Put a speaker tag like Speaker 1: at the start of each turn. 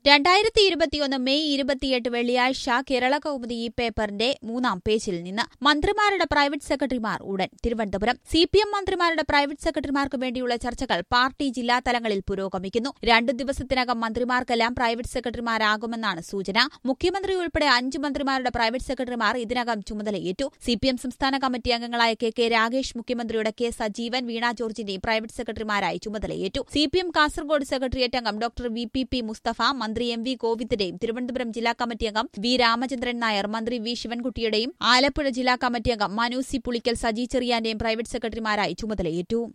Speaker 1: രണ്ടായിരത്തി ഇരുപത്തിയൊന്ന് മെയ് ഇരുപത്തിയെട്ട് വെള്ളിയാഴ്ച കേരള കൗമുദി ഈ പേപ്പറിന്റെ മൂന്നാം പേജിൽ നിന്ന് മന്ത്രിമാരുടെ പ്രൈവറ്റ് സെക്രട്ടറിമാർ ഉടൻ തിരുവനന്തപുരം സി പി എം മന്ത്രിമാരുടെ പ്രൈവറ്റ് സെക്രട്ടറിമാർക്ക് വേണ്ടിയുള്ള ചർച്ചകൾ പാർട്ടി ജില്ലാ തലങ്ങളിൽ പുരോഗമിക്കുന്നു രണ്ടു ദിവസത്തിനകം മന്ത്രിമാർക്കെല്ലാം പ്രൈവറ്റ് സെക്രട്ടറിമാരാകുമെന്നാണ് സൂചന മുഖ്യമന്ത്രി ഉൾപ്പെടെ അഞ്ച് മന്ത്രിമാരുടെ പ്രൈവറ്റ് സെക്രട്ടറിമാർ ഇതിനകം ചുമതലയേറ്റു സി പി എം സംസ്ഥാന കമ്മിറ്റി അംഗങ്ങളായ കെ കെ രാഗേഷ് മുഖ്യമന്ത്രിയുടെ കെ സജീവൻ വീണ ജോർജിന്റെയും പ്രൈവറ്റ് സെക്രട്ടറിമാരായി ചുമതലയേറ്റു C P M Kasaragod secretariat അംഗം doctor V P P Musthafa മന്ത്രി എം വി ഗോവിന്ദന്റെയും തിരുവനന്തപുരം ജില്ലാ കമ്മിറ്റി അംഗം വി രാമചന്ദ്രൻ നായർ മന്ത്രി വി ശിവൻകുട്ടിയുടെയും ആലപ്പുഴ ജില്ലാ കമ്മിറ്റി അംഗം മനു സി പുളിക്കൽ സജി ചെറിയാന്റെയും പ്രൈവറ്റ് സെക്രട്ടറിമാരായി ചുമതലയേറ്റു